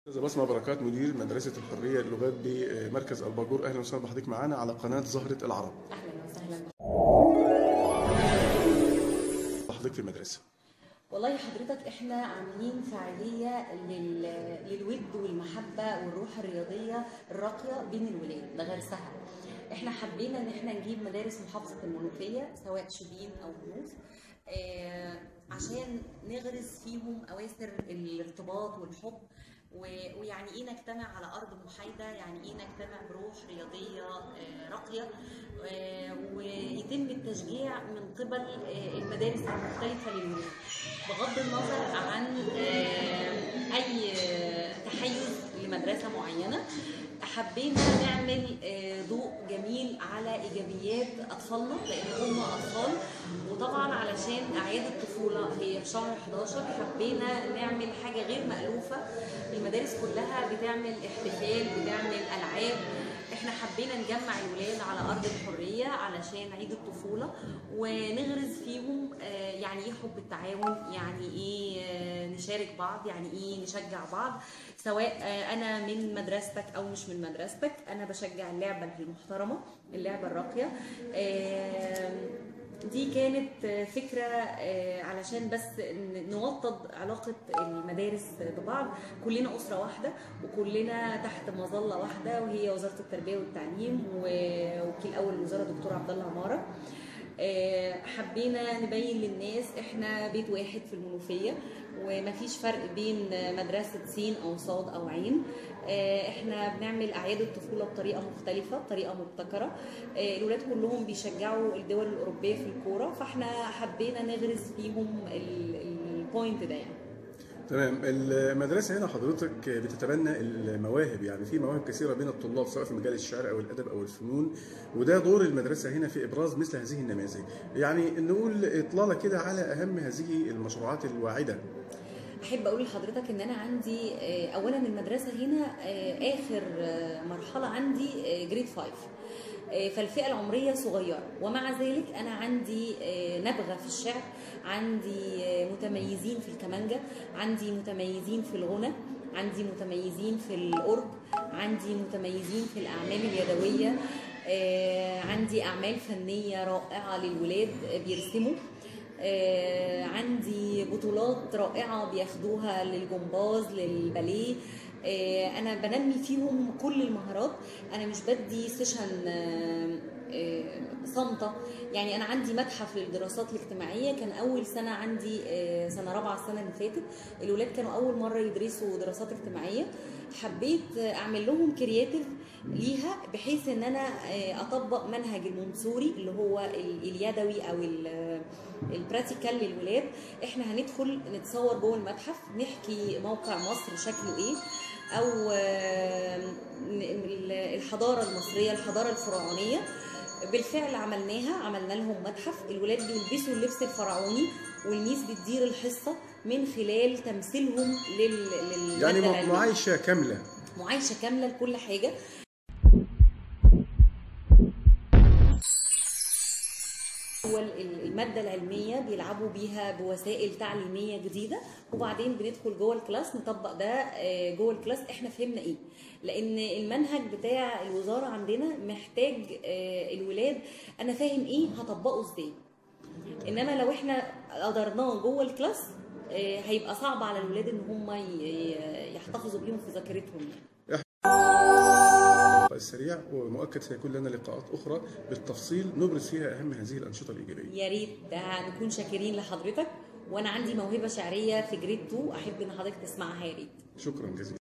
استاذه بسمه بركات مدير مدرسه الحريه للغات بمركز الباجور اهلا وسهلا بحضرتك معانا على قناه زهره العرب اهلا وسهلا حضرتك في المدرسه والله حضرتك احنا عاملين فعاليه لل... للود والمحبه والروح الرياضيه الراقيه بين الولاد لغرسها احنا حبينا ان احنا نجيب مدارس محافظه المنوفيه سواء شبين او منوف آه عشان نغرس فيهم اواسر الارتباط والحب و- ويعني ايه نجتمع على ارض محايده يعني ايه نجتمع بروح رياضيه آه، راقيه آه، ويتم التشجيع من قبل آه، المدارس المختلفه للولاد بغض النظر عن آه، اي آه، تحيز لمدرسه معينه حبينا نعمل آه، ضوء جميل على ايجابيات اطفالنا لان هم اطفال وطبعا علشان اعياد الطفوله هي في شهر 11 حبينا نعمل حاجه غير مالوفه المدارس كلها بتعمل احتفال بتعمل العاب احنا حبينا نجمع الولاد على ارض الحريه علشان عيد الطفوله ونغرز فيهم آه، يعني ايه حب التعاون يعني ايه آه، نشارك بعض يعني ايه نشجع بعض سواء آه، انا من مدرستك او مش من مدرستك انا بشجع اللعبه المحترمه اللعبه الراقيه آم، دي كانت آه، فكرة آه، علشان بس ن- نوطد علاقة المدارس ببعض كلنا أسرة واحدة وكلنا تحت مظلة واحدة وهي وزارة التربية والتعليم ووكيل أول الوزارة دكتور عبد الله عمارة آه، حبينا نبين للناس احنا بيت واحد في المنوفية ومفيش فرق بين مدرسة سين أو صاد أو عين آه، احنا بنعمل أعياد الطفولة بطريقة مختلفة بطريقة مبتكرة آه، الولاد كلهم بيشجعوا الدول الأوروبية في الكورة فاحنا حبينا نغرس فيهم البوينت ده يعني تمام المدرسه هنا حضرتك بتتبنى المواهب يعني في مواهب كثيره بين الطلاب سواء في مجال الشعر او الادب او الفنون وده دور المدرسه هنا في ابراز مثل هذه النماذج يعني نقول اطلاله كده على اهم هذه المشروعات الواعده احب اقول لحضرتك ان انا عندي آه، اولا المدرسه هنا آه، اخر آه، مرحله عندي جريد 5 آه، فالفئه العمريه صغيره ومع ذلك انا عندي آه، نبغه في الشعر عندي آه، متميزين في الكمانجه عندي متميزين في الغنى عندي متميزين في الأورج عندي متميزين في الأعمال اليدوية آه، عندي أعمال فنية رائعة للولاد آه، بيرسموا آه، عندي بطولات رائعة بياخدوها للجمباز للباليه آه، أنا بنمي فيهم كل المهارات أنا مش بدي سيشن آه، آه، صامتة يعني أنا عندي متحف للدراسات الاجتماعية كان أول سنة عندي آه، سنة رابعة السنة اللي فاتت الولاد كانوا أول مرة يدرسوا دراسات اجتماعية حبيت آه، أعمل لهم كرياتيف ليها بحيث ان انا آه، اطبق منهج المنصوري اللي هو ال- اليدوي او ال- البراتيكال للولاد احنا هندخل نتصور جوه المتحف نحكي موقع مصر شكله ايه او آه، ن- ال- الحضاره المصريه الحضاره الفرعونيه بالفعل عملناها عملنا لهم متحف الولاد بيلبسوا اللبس الفرعوني والميس بتدير الحصه من خلال تمثيلهم لل للمادة يعني العلمية. معايشه كامله معايشه كامله لكل حاجه هو ال- المادة العلمية بيلعبوا بيها بوسائل تعليمية جديدة وبعدين بندخل جوه الكلاس نطبق ده آه، جوه الكلاس احنا فهمنا ايه لان المنهج بتاع الوزارة عندنا محتاج آه، الولاد انا فاهم ايه هطبقه ازاي انما لو احنا قدرناه جوه الكلاس آه، هيبقى صعب على الولاد ان هم ي- يحتفظوا بيهم في ذاكرتهم يعني اللقاء السريع ومؤكد سيكون لنا لقاءات اخرى بالتفصيل نبرز فيها اهم هذه الانشطه الايجابيه يا ريت ده نكون شاكرين لحضرتك وانا عندي موهبه شعريه في جريد 2 احب ان حضرتك تسمعها يا ريت شكرا جزيلا